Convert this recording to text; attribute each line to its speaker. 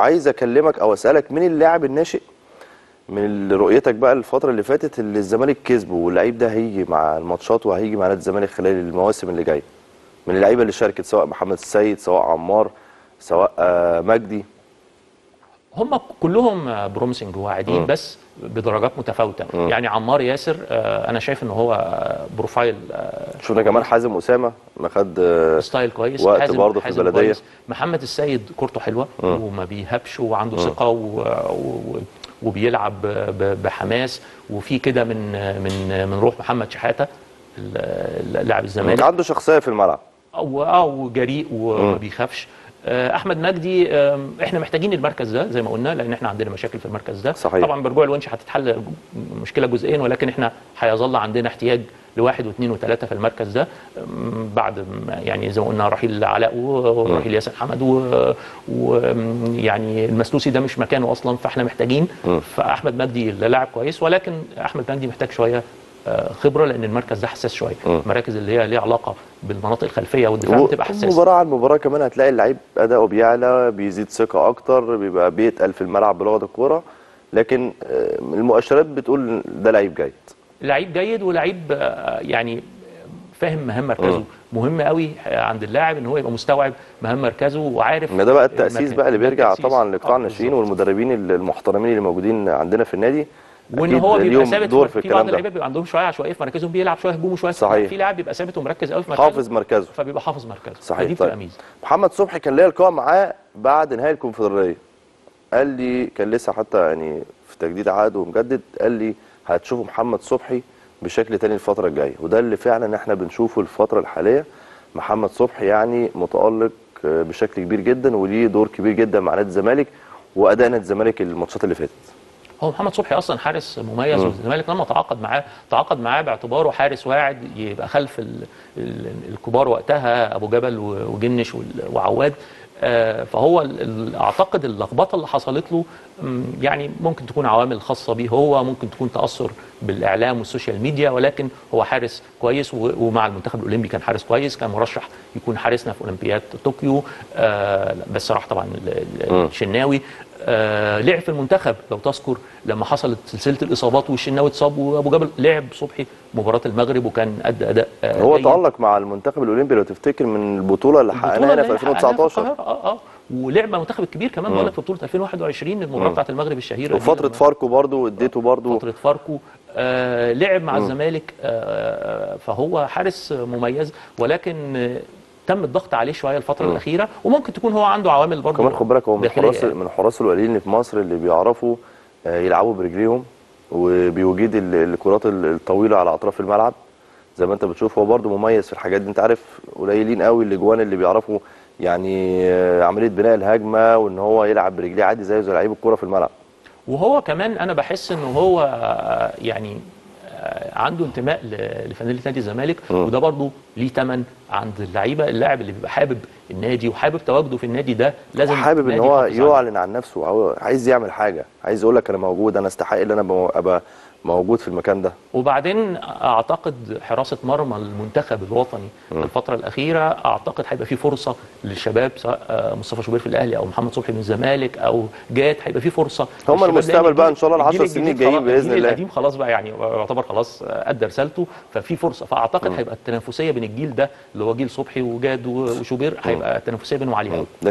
Speaker 1: عايز اكلمك او اسالك مين اللاعب الناشئ من رؤيتك بقى الفتره اللي فاتت اللي الزمالك كسبه واللعيب ده هيجي مع الماتشات وهيجي مع نادي الزمالك خلال المواسم اللي جايه من اللعيبه اللي شاركت سواء محمد السيد سواء عمار سواء آه، مجدي
Speaker 2: هم كلهم بروميسنج واعدين بس بدرجات متفاوته يعني عمار ياسر آه، انا شايف ان هو آه، بروفايل آه،
Speaker 1: شفنا كمان حازم اسامه ما خد آه،
Speaker 2: ستايل كويس
Speaker 1: وقت
Speaker 2: حازم-
Speaker 1: برضه في
Speaker 2: حازم
Speaker 1: البلدية.
Speaker 2: كويس. محمد السيد كورته حلوه وما بيهبش وعنده ثقه و... و... وبيلعب ب- بحماس وفي كده من من من روح محمد شحاته ال- لاعب الزمالك
Speaker 1: عنده شخصيه في الملعب
Speaker 2: او اه وجريء وما بيخافش آه، احمد مجدي آم، احنا محتاجين المركز ده زي ما قلنا لان احنا عندنا مشاكل في المركز ده
Speaker 1: صحيح.
Speaker 2: طبعا برجوع الونش هتتحل مشكله جزئين ولكن احنا هيظل عندنا احتياج لواحد واثنين وثلاثه في المركز ده أم، بعد ما يعني زي ما قلنا رحيل علاء ورحيل ياسر حمد ويعني المسلوسي ده مش مكانه اصلا فاحنا محتاجين فاحمد مجدي لاعب كويس ولكن احمد مجدي محتاج شويه آه، خبره لان المركز ده حساس شويه المراكز اللي هي ليها علاقه بالمناطق الخلفيه والدفاع بتبقى حساسه
Speaker 1: مباراة عن مباراة كمان هتلاقي اللعيب أداؤه بيعلى بيزيد ثقة أكتر بيبقى بيتقل في الملعب بلغة الكورة لكن آه، المؤشرات بتقول ده لعيب جيد
Speaker 2: لعيب جيد ولعيب آه، يعني فاهم مهام مركزه مهم قوي عند اللاعب ان هو يبقى مستوعب مهام مركزه وعارف
Speaker 1: ما ده بقى التأسيس
Speaker 2: المكان.
Speaker 1: بقى اللي
Speaker 2: ده
Speaker 1: بيرجع
Speaker 2: التأسيس.
Speaker 1: طبعا لقطاع
Speaker 2: آه،
Speaker 1: الناشئين
Speaker 2: بالظبط.
Speaker 1: والمدربين المحترمين اللي موجودين عندنا في النادي
Speaker 2: وان
Speaker 1: أكيد
Speaker 2: هو بيبقى
Speaker 1: ليهم
Speaker 2: ثابت
Speaker 1: دور في
Speaker 2: في بعض
Speaker 1: الكلام
Speaker 2: اللعيبه
Speaker 1: ده
Speaker 2: بيبقى عندهم شويه عشوائيه في مركزهم بيلعب شويه هجوم وشويه دفاع.
Speaker 1: صحيح.
Speaker 2: في لاعب بيبقى ثابت ومركز قوي في مركزه
Speaker 1: حافظ مركزه
Speaker 2: فبيبقى حافظ مركزه
Speaker 1: صحيح
Speaker 2: فدي بتبقى ميزه
Speaker 1: محمد صبحي كان ليا لقاء معاه بعد نهاية الكونفدرالية قال لي كان لسه حتى يعني في تجديد عقده ومجدد قال لي هتشوفوا محمد صبحي بشكل تاني الفترة الجاية وده اللي فعلا احنا بنشوفه الفترة الحالية محمد صبحي يعني متألق آه، بشكل كبير جدا وليه دور كبير جدا مع نادي الزمالك وأداء نادي الزمالك الماتشات اللي فاتت
Speaker 2: هو محمد صبحي اصلا حارس مميز والزمالك لما تعاقد معاه تعاقد معاه باعتباره حارس واعد يبقى خلف ال ال الكبار وقتها ابو جبل و- وجنش وال- وعواد آه، فهو ال- ال- اعتقد اللخبطه اللي حصلت له م، يعني ممكن تكون عوامل خاصه بيه هو ممكن تكون تاثر بالاعلام والسوشيال ميديا ولكن هو حارس كويس و- ومع المنتخب الاولمبي كان حارس كويس كان مرشح يكون حارسنا في اولمبياد طوكيو آه، بس راح طبعا ال- ال- الشناوي آه، لعب في المنتخب لو تذكر لما حصلت سلسله الاصابات والشناوي اتصاب وابو جبل لعب صبحي مباراه المغرب وكان ادى اداء آه،
Speaker 1: هو
Speaker 2: جيد.
Speaker 1: تألق مع المنتخب الأولمبي لو تفتكر من البطولة اللي
Speaker 2: البطولة
Speaker 1: حققناها هنا
Speaker 2: اللي
Speaker 1: في
Speaker 2: هي حققناها
Speaker 1: 2019
Speaker 2: القاهرة، اه اه ولعب مع المنتخب الكبير كمان بقول لك في بطوله 2021 المباراه بتاعت المغرب الشهيره دي
Speaker 1: وفترة
Speaker 2: لما-
Speaker 1: فاركو برضو اديته برضو
Speaker 2: فتره فاركو آه لعب مع الزمالك آه فهو حارس مميز ولكن آه تم الضغط عليه شويه الفتره الاخيره وممكن تكون هو عنده عوامل برضه
Speaker 1: كمان خد بالك هو من
Speaker 2: داخلية
Speaker 1: الحراس
Speaker 2: يعني.
Speaker 1: من الحراس القليلين اللي في مصر اللي بيعرفوا آه، يلعبوا برجليهم وبيوجد ال- الكرات ال- الطويله على اطراف الملعب زي ما انت بتشوف هو برضو مميز في الحاجات دي انت عارف قليلين قوي الاجوان اللي بيعرفوا يعني آه، عمليه بناء الهجمه وان هو يلعب برجليه عادي زيه زي لعيب الكوره في الملعب
Speaker 2: وهو كمان انا بحس انه هو آه، يعني آه، عنده انتماء ل- لفانيله نادي الزمالك وده برضه ليه ثمن عند اللعيبه اللاعب اللي بيبقى حابب النادي وحابب تواجده في النادي ده لازم
Speaker 1: حابب ان
Speaker 2: النادي
Speaker 1: هو
Speaker 2: يحافظ عليه.
Speaker 1: يعلن عن نفسه هو عايز يعمل حاجه عايز يقول لك انا موجود انا استحق ان انا أبقى- ابقى موجود في المكان ده
Speaker 2: وبعدين اعتقد حراسه مرمى المنتخب الوطني في الفتره الاخيره اعتقد هيبقى في فرصه للشباب سواء آه، مصطفى شوبير في الاهلي او محمد صبحي من الزمالك او جات هيبقى في فرصه
Speaker 1: هم
Speaker 2: للشباب،
Speaker 1: المستقبل
Speaker 2: لأن
Speaker 1: بقى
Speaker 2: الجيل-
Speaker 1: إن شاء الله العشر
Speaker 2: الجيل
Speaker 1: سنين
Speaker 2: الجديد
Speaker 1: الجايين
Speaker 2: خلاص-
Speaker 1: بإذن
Speaker 2: الجيل
Speaker 1: الله.
Speaker 2: القديم خلاص بقى يعني يعتبر خلاص آه، ادى رسالته ففي فرصه فاعتقد هيبقى التنافسيه بين الجيل ده اللي هو جيل صبحي وجاد وشوبير هيبقى التنافسيه بينهم عاليه قوي
Speaker 1: ده